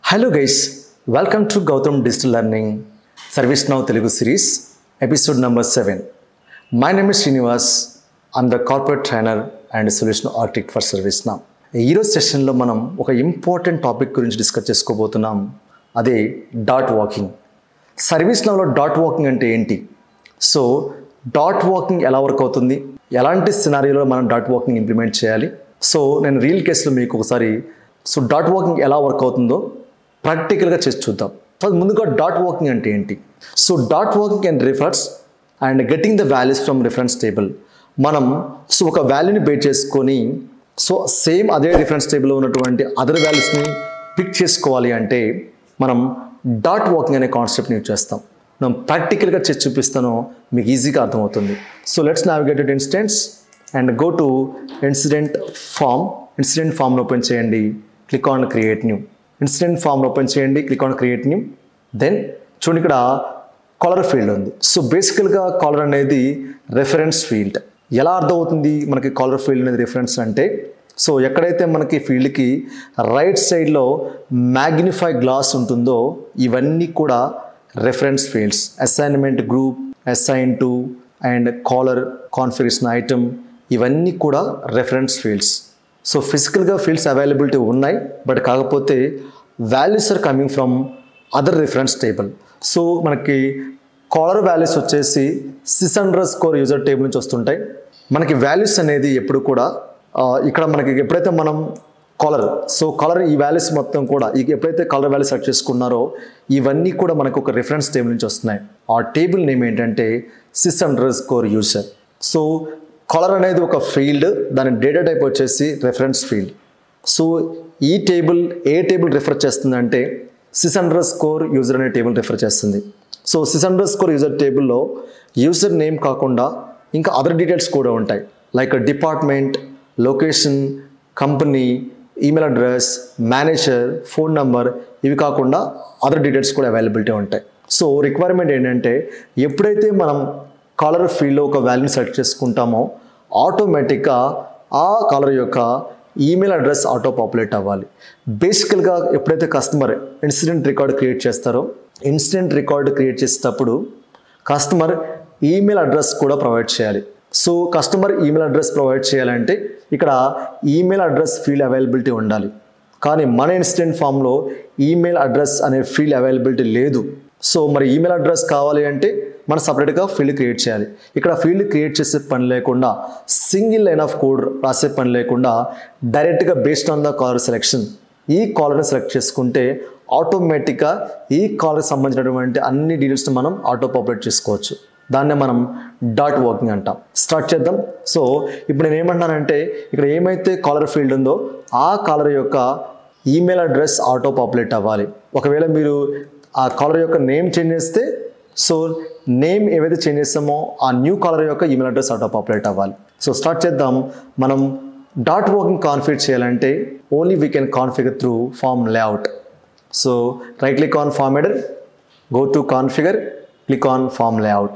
Hello guys welcome to Gautam digital learning ServiceNow Telugu series episode number seven my name is Srinivas I'm the corporate trainer and solution architect for ServiceNow ఈరోజు సెషన్లో మనం ఒక important topic గురించి discuss చేసుకోబోతున్నాం అదే dot walking సర్వీస్ నౌలో dot walking అంటే ఏంటి సో డాట్ వాకింగ్ ఎలా వర్క్ అవుతుంది ఎలాంటి సినారియోలో మనం డాట్ వాకింగ్ ఇంప్లిమెంట్ చేయాలి సో నేను రియల్ కేసులో మీకు ఒకసారి సో డాట్ వాకింగ్ ఎలా వర్క్ అవుతుందో ప్రాక్టికల్గా చేసి చూద్దాం ఫస్ట్ ముందుగా డాట్ వాకింగ్ అంటే ఏంటి so dot walking and refers and getting the values from reference table మనం సో ఒక వాల్యూని బేట్ చేసుకొని సో సేమ్ అదే రిఫరెన్స్ టేబుల్లో ఉన్నటువంటి అదర్ వాల్యూస్ని పిక్ చేసుకోవాలి అంటే మనం డాట్ వాకింగ్ అనే కాన్సెప్ట్ని యూజ్ చేస్తాం మనం ప్రాక్టికల్గా చేసి చూపిస్తానో మీకు ఈజీగా అర్థమవుతుంది so let's navigated instance and go to incident form incident ఫామ్ని ఓపెన్ చేయండి click on create new incident ఫామ్ని ఓపెన్ చేయండి click on create new then చూడండి ఇక్కడ కాలర్ ఫీల్డ్ ఉంది సో బేసికల్గా కాలర్ అనేది రెఫరెన్స్ ఫీల్డ్ ఎలా అర్థమవుతుంది మనకి కాలర్ ఫీల్డ్ అనేది రిఫరెన్స్ అంటే సో ఎక్కడైతే మనకి ఫీల్డ్కి రైట్ సైడ్లో మ్యాగ్నిఫై గ్లాస్ ఉంటుందో ఇవన్నీ కూడా reference fields assignment group assign to and caller configuration item ఇవన్నీ కూడా రెఫరెన్స్ ఫీల్డ్స్ సో ఫిజికల్గా ఫీల్డ్స్ అవైలబిలిటీ ఉన్నాయి బట్ కాకపోతే values are coming from other reference table so మనకి కాలర్ వాల్యూస్ వచ్చేసి సిక్స్ హండ్రెడ్ స్కోర్ యూజర్ టేబుల్ నుంచి వస్తుంటాయి మనకి వాల్యూస్ అనేది ఎప్పుడు కూడా ఆ, ఇక్కడ మనకి ఎప్పుడైతే మనం కాలర్ సో కాలర్ ఈ వాల్యూస్ మొత్తం కూడా ఈ ఎప్పుడైతే కాలర్ వాల్యూ సెలెక్ట్ చేసుకున్నారో ఇవన్నీ కూడా మనకు ఒక రిఫరెన్స్ టేబుల్ నుంచి వస్తున్నాయి ఆ టేబుల్ నేమ్ ఏంటంటే సిక్స్ underscore user so caller అనేది ఒక ఫీల్డ్ దాని డేటా టైప్ వచ్చేసి రెఫరెన్స్ ఫీల్డ్ సో ఈ టేబుల్ ఏ టేబుల్ రిఫర్ చేస్తుందంటే సిక్స్ హండ్రెడ్ స్కోర్ యూజర్ అనే టేబుల్ రిఫర్ చేస్తుంది సో సిక్స్ హండ్రెడ్ స్కోర్ యూజర్ టేబుల్లో యూజర్ నేమ్ కాకుండా ఇంకా అదర్ డీటెయిల్స్ కూడా ఉంటాయి like department location company email address manager phone number ఇవి కాకుండా అదర్ డీటెయిల్స్ కూడా అవైలబిలిటీ ఉంటాయి సో రిక్వైర్మెంట్ ఏంటంటే ఎప్పుడైతే మనం కాలర్ ఫీల్డ్లో ఒక వాల్యూని సెలెక్ట్ చేసుకుంటామో ఆటోమేటిక్గా ఆ కాలర్ యొక్క ఈమెయిల్ అడ్రస్ ఆటో పాపులేట్ అవ్వాలి బేసికల్గా ఎప్పుడైతే కస్టమర్ ఇన్సిడెంట్ రికార్డ్ క్రియేట్ చేస్తారో ఇన్సిడెంట్ రికార్డ్ క్రియేట్ చేసేటప్పుడు కస్టమర్ ఈమెయిల్ అడ్రస్ కూడా ప్రొవైడ్ చేయాలి so customer email address provide చేయాలంటే ఇక్కడ ఈమెయిల్ అడ్రస్ ఫీల్డ్ అవైలబిలిటీ ఉండాలి కానీ మన ఇన్సిడెంట్ ఫామ్లో ఈమెయిల్ అడ్రస్ అనే ఫీల్డ్ అవైలబిలిటీ లేదు సో మరి ఈమెయిల్ అడ్రస్ కావాలి అంటే మనం సపరేట్గా ఫీల్డ్ క్రియేట్ చేయాలి ఇక్కడ ఫీల్డ్ క్రియేట్ చేసే పని లేకుండా సింగిల్ లైన్ ఆఫ్ కోడ్ రాసే పని లేకుండా డైరెక్ట్గా based on the caller selection ఈ కాలర్ని సెలెక్ట్ చేసుకుంటే ఆటోమేటిక్గా ఈ కాలర్కి సంబంధించినటువంటి అన్ని డీటెయిల్స్ని మనం ఆటో పాపులేట్ చేసుకోవచ్చు దాన్నే మనం డాట్ వర్కింగ్ అంటాం స్టార్ట్ చేద్దాం సో ఇప్పుడు నేను ఏమంటున్నానంటే ఇక్కడ ఏమైతే కాలర్ ఫీల్డ్ ఉందో ఆ కాలర్ యొక్క ఈమెయిల్ అడ్రస్ ఆటో పాపులేట్ అవ్వాలి ఒకవేళ మీరు ఆ కాలర్ యొక్క నేమ్ చేంజ్ చేస్తే సో నేమ్ ఏవైతే చేంజ్ చేస్తామో ఆ న్యూ కాలర్ యొక్క ఈమెయిల్ అడ్రస్ ఆటో పాపులేట్ అవ్వాలి సో స్టార్ట్ చేద్దాం మనం డాట్ వర్కింగ్ కాన్ఫిగర్ చేయాలంటే only we can configure through form layout so right click on form editor go to configure click on form layout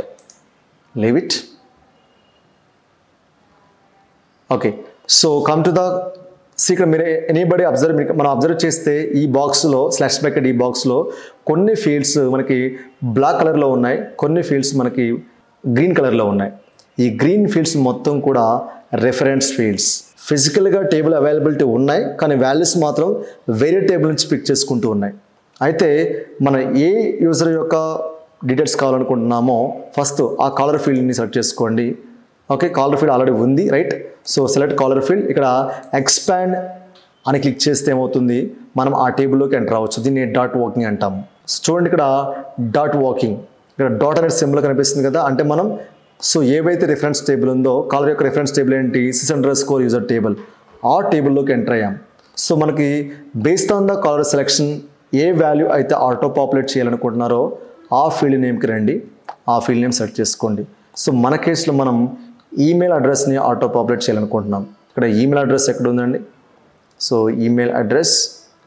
leave it okay so come to the secret మీరు anybody observe మనం observe చేస్తే ఈ బాక్స్లో slash bracket ఈ బాక్స్లో కొన్ని fields మనకి black కలర్లో ఉన్నాయి కొన్ని ఫీల్డ్స్ మనకి గ్రీన్ కలర్లో ఉన్నాయి ఈ గ్రీన్ ఫీల్డ్స్ మొత్తం కూడా రెఫరెన్స్ ఫీల్డ్స్ ఫిజికల్గా టేబుల్ అవైలబిలిటీ ఉన్నాయి కానీ వాల్యూస్ మాత్రం వేరే టేబుల్ నుంచి పిక్ చేసుకుంటూ ఉన్నాయి అయితే మన ఏ యూజర్ యొక్క డీటెయిల్స్ కావాలనుకుంటున్నామో ఫస్ట్ ఆ కాలర్ ఫీల్డ్ని సెలెక్ట్ చేసుకోండి ఓకే కాలర్ ఫీల్డ్ ఆల్రెడీ ఉంది right so select caller field ఇక్కడ ఎక్స్పాండ్ అని క్లిక్ చేస్తే ఏమవుతుంది మనం ఆ టేబుల్లోకి ఎంటర్ అవ్వచ్చు దీన్ని డాట్ వాకింగ్ అంటాము సో చూడండి ఇక్కడ డాట్ వాకింగ్ ఇక్కడ డాట్ అనేది సింబల్ కనిపిస్తుంది కదా అంటే మనం సో ఏవైతే రిఫరెన్స్ టేబుల్ ఉందో కాలర్ యొక్క రిఫరెన్స్ టేబుల్ ఏంటి సిక్స్ హండ్రెడ్ స్కోర్ యూజర్ టేబుల్ ఆ టేబుల్లోకి ఎంటర్ అయ్యాం సో మనకి based on the caller selection ఏ వాల్యూ అయితే ఆటో పాపులేట్ చేయాలనుకుంటున్నారో ఆ ఫీల్డ్ నేమ్కి రండి ఆ ఫీల్డ్ నేమ్ సెలెక్ట్ చేసుకోండి సో మన కేసులో మనం ఈమెయిల్ అడ్రస్ని ఆటో పాపులేట్ చేయాలనుకుంటున్నాం ఇక్కడ ఈమెయిల్ అడ్రస్ ఎక్కడ ఉందండి so email address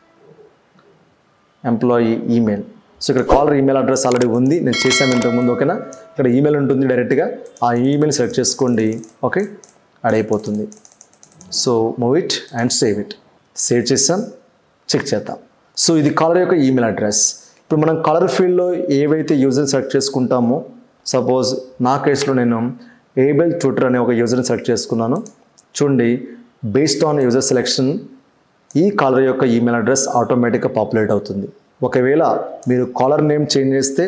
employee email so ఇక్కడ కాలర్ ఈమెయిల్ అడ్రస్ ఆల్రెడీ ఉంది నేను చేశాను ఇంతకుముందు ఓకేనా ఇక్కడ ఈమెయిల్ ఉంటుంది డైరెక్ట్గా ఆ ఈమెయిల్ సెలెక్ట్ చేసుకోండి ఓకే యాడ్ అయిపోతుంది so move it and save it save చేసాం చెక్ చేద్దాం సో ఇది కాలర్ యొక్క ఈమెయిల్ అడ్రస్ ఇప్పుడు మనం కలర్ ఫీల్డ్లో ఏవైతే యూజర్ని సెలెక్ట్ చేసుకుంటామో సపోజ్ నా కేసులో నేను ఏబెల్ ట్విట్టర్ అనే ఒక యూజర్ని సెలెక్ట్ చేసుకున్నాను చూడండి బేస్డ్ ఆన్ యూజర్ సెలెక్షన్ ఈ కాలర్ యొక్క ఈమెయిల్ అడ్రస్ ఆటోమేటిక్గా పాపులేట్ అవుతుంది ఒకవేళ మీరు కాలర్ నేమ్ చేంజ్ చేస్తే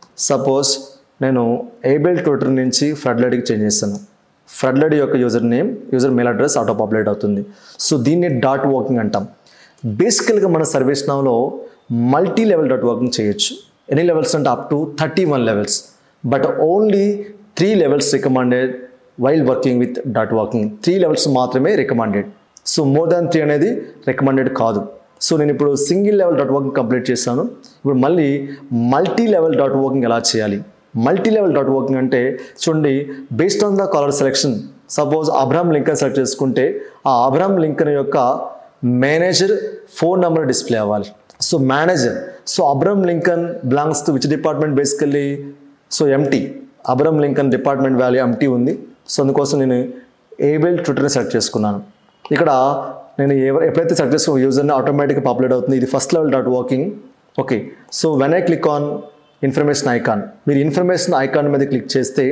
సపోజ్ నేను ఏబెల్ ట్విట్టర్ నుంచి ఫ్రెడ్లైడ్కి చేంజ్ చేస్తాను ఫ్రెడ్లైడ్ యొక్క user name user mail address auto populate అవుతుంది సో దీన్ని డాట్ వాకింగ్ అంటాం బేసికల్గా మన సర్వీస్ నౌలో మల్టీ లెవెల్ డాట్ వాకింగ్ చేయొచ్చు ఎన్ని లెవెల్స్ అంటే up to thirty one levels but only three levels recommended while working with dot walking three levels మాత్రమే recommended so more than three అనేది రికమెండెడ్ కాదు సో నేను ఇప్పుడు single level dot walking complete చేశాను ఇప్పుడు మళ్ళీ మల్టీ లెవెల్ డాట్ వాకింగ్ ఎలా చేయాలి మల్టీ లెవెల్ డాట్ వాకింగ్ అంటే చూడండి based on the caller selection suppose Abraham Lincoln select చేసుకుంటే ఆ అబ్రామ్ లింకన్ యొక్క మేనేజర్ ఫోన్ నెంబర్ డిస్ప్లే అవ్వాలి so manager so Abraham Lincoln belongs to which department basically so empty Abraham Lincoln department value empty ఉంది so అందుకోసం నేను Abel ట్విట్టర్ని select చేసుకున్నాను ఇక్కడ నేను ఎవరు ఎప్పుడైతే సెలెక్ట్ చేసుకున్న యూజర్ని ఆటోమేటిక్గా పాపులేట్ అవుతుంది ఇది first level dot walking okay so when I click on information icon మీరు ఇన్ఫర్మేషన్ ఐకాన్ మీద క్లిక్ చేస్తే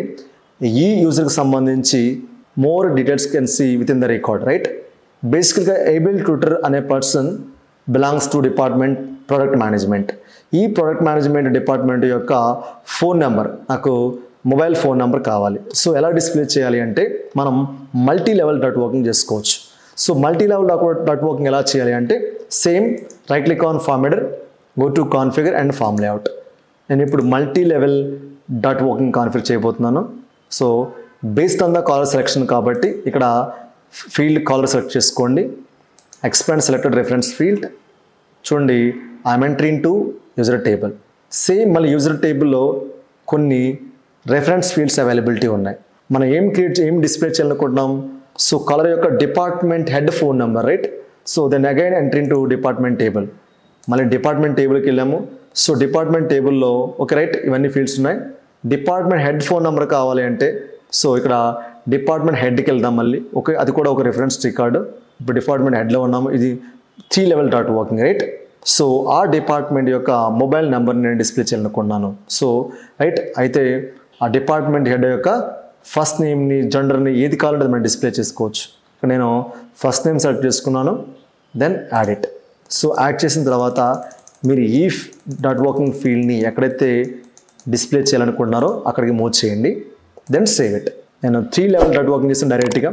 ఈ యూజర్కి సంబంధించి more details can see within the record right బేసికల్గా ఏబిల్ ట్విట్టర్ అనే person belongs to department product management ఈ product management department యొక్క ఫోన్ నెంబర్ నాకు మొబైల్ ఫోన్ నెంబర్ కావాలి సో ఎలా డిస్ప్లే చేయాలి అంటే మనం మల్టీ లెవెల్ డాట్ వర్కింగ్ చేసుకోవచ్చు so multi level dot dot walking ఎలా చేయాలి అంటే same right click on form header go to configure and form layout నేను ఇప్పుడు multi level dot working configure చేయబోతున్నాను so based on the caller selection కాబట్టి ఇక్కడ field caller select చేసుకోండి expand selected reference field చూడండి I'm entering to user table same మళ్ళీ user టేబుల్లో కొన్ని రెఫరెన్స్ ఫీల్డ్స్ అవైలబిలిటీ ఉన్నాయి మనం ఏం క్రియేట్ ఏం డిస్ప్లే చేయాలనుకుంటున్నాం సో కలర్ యొక్క department head phone number right so then again entering to department table మళ్ళీ డిపార్ట్మెంట్ టేబుల్కి వెళ్ళాము సో డిపార్ట్మెంట్ టేబుల్లో ఒక రైట్ ఇవన్నీ ఫీల్డ్స్ ఉన్నాయి డిపార్ట్మెంట్ హెడ్ ఫోన్ నెంబర్ కావాలి అంటే సో ఇక్కడ డిపార్ట్మెంట్ హెడ్కి వెళ్దాం మళ్ళీ ఓకే అది కూడా ఒక రిఫరెన్స్ రికార్డు ఇప్పుడు డిపార్ట్మెంట్ హెడ్లో ఉన్నాము ఇది three level dot walking right so ఆ డిపార్ట్మెంట్ యొక్క మొబైల్ నెంబర్ని నేను డిస్ప్లే చేయాలనుకున్నాను సో రైట్ అయితే ఆ డిపార్ట్మెంట్ హెడ్ యొక్క ఫస్ట్ నేమ్ని జెండర్ని ఏది కావాలంటే అది మనం డిస్ప్లే చేసుకోవచ్చు ఇక్కడ నేను ఫస్ట్ నేమ్ సెలెక్ట్ చేసుకున్నాను then add it so add చేసిన తర్వాత మీరు ఈ డాట్ వాకింగ్ ఫీల్డ్ని ఎక్కడైతే డిస్ప్లే చేయాలనుకుంటున్నారో అక్కడికి మూవ్ చేయండి దెన్ సేవ్ ఇట్ నేను త్రీ లెవెల్ డాట్ వాకింగ్ చేసిన డైరెక్ట్గా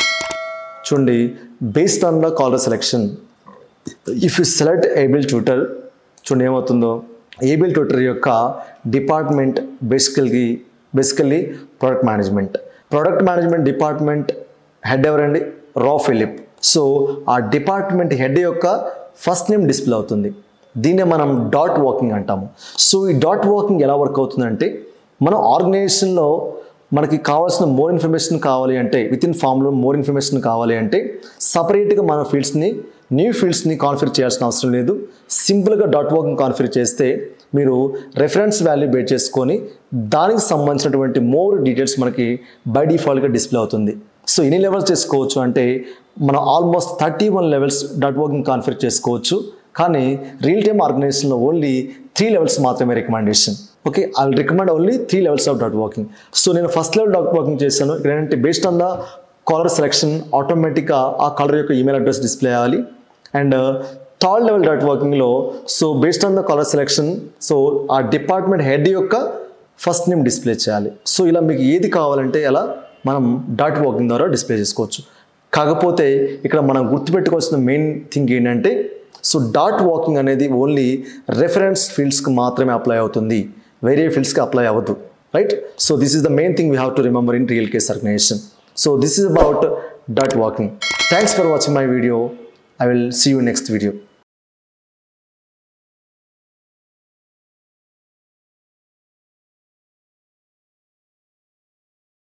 చూడండి based on the caller selection if you select Abel Tuter చూడండి ఏమవుతుందో ఏబిల్ ట్విట్టర్ యొక్క డిపార్ట్మెంట్ బేసికల్గా basically product management product management department head ఎవరండి రా ఫిలిప్ సో ఆ డిపార్ట్మెంట్ హెడ్ యొక్క ఫస్ట్ నేమ్ డిస్ప్లే అవుతుంది దీన్నే మనం డాట్ వాకింగ్ అంటాము సో ఈ డాట్ వాకింగ్ ఎలా వర్క్ అవుతుందంటే మన ఆర్గనైజేషన్లో మనకి కావాల్సిన మోర్ ఇన్ఫర్మేషన్ కావాలి అంటే విత్ ఇన్ ఫామ్లో మోర్ ఇన్ఫర్మేషన్ కావాలి అంటే సపరేట్గా మన ఫీల్డ్స్ని న్యూ ఫీల్డ్స్ని కాన్ఫిగర్ చేయాల్సిన అవసరం లేదు సింపుల్గా డాట్ వాకింగ్ కాన్ఫిగర్ చేస్తే మీరు రెఫరెన్స్ వాల్యూ బేట్ చేసుకొని దానికి సంబంధించినటువంటి మోర్ డీటెయిల్స్ మనకి బై డిఫాల్ట్గా డిస్ప్లే అవుతుంది సో ఎన్ని లెవెల్స్ చేసుకోవచ్చు అంటే మనం almost thirty one levels dot walking configure చేసుకోవచ్చు కానీ రియల్ టైమ్ ఆర్గనైజేషన్లో ఓన్లీ త్రీ లెవెల్స్ మాత్రమే recommendation okay I recommend only three levels of dot walking so నేను ఫస్ట్ లెవెల్ డాట్ వాకింగ్ చేశాను ఇక్కడ ఏంటంటే based on the caller selection ఆటోమేటిక్గా ఆ కలర్ యొక్క ఈమెయిల్ అడ్రస్ డిస్ప్లే అవ్వాలి and third level dot వాకింగ్లో so based on the caller selection so ఆ department head యొక్క ఫస్ట్ నేమ్ డిస్ప్లే చేయాలి సో ఇలా మీకు ఏది కావాలంటే అలా మనం డాట్ వాకింగ్ ద్వారా డిస్ప్లే చేసుకోవచ్చు కాకపోతే ఇక్కడ మనం గుర్తుపెట్టుకోవాల్సిన మెయిన్ థింగ్ ఏంటంటే సో డాట్ వాకింగ్ అనేది ఓన్లీ రెఫరెన్స్ ఫీల్డ్స్కి మాత్రమే అప్లై అవుతుంది వేరే ఫీల్డ్స్కి అప్లై అవ్వదు right so this is the main thing we have to remember in real case organization so this is about dot walking thanks for watching my video I will see you next video.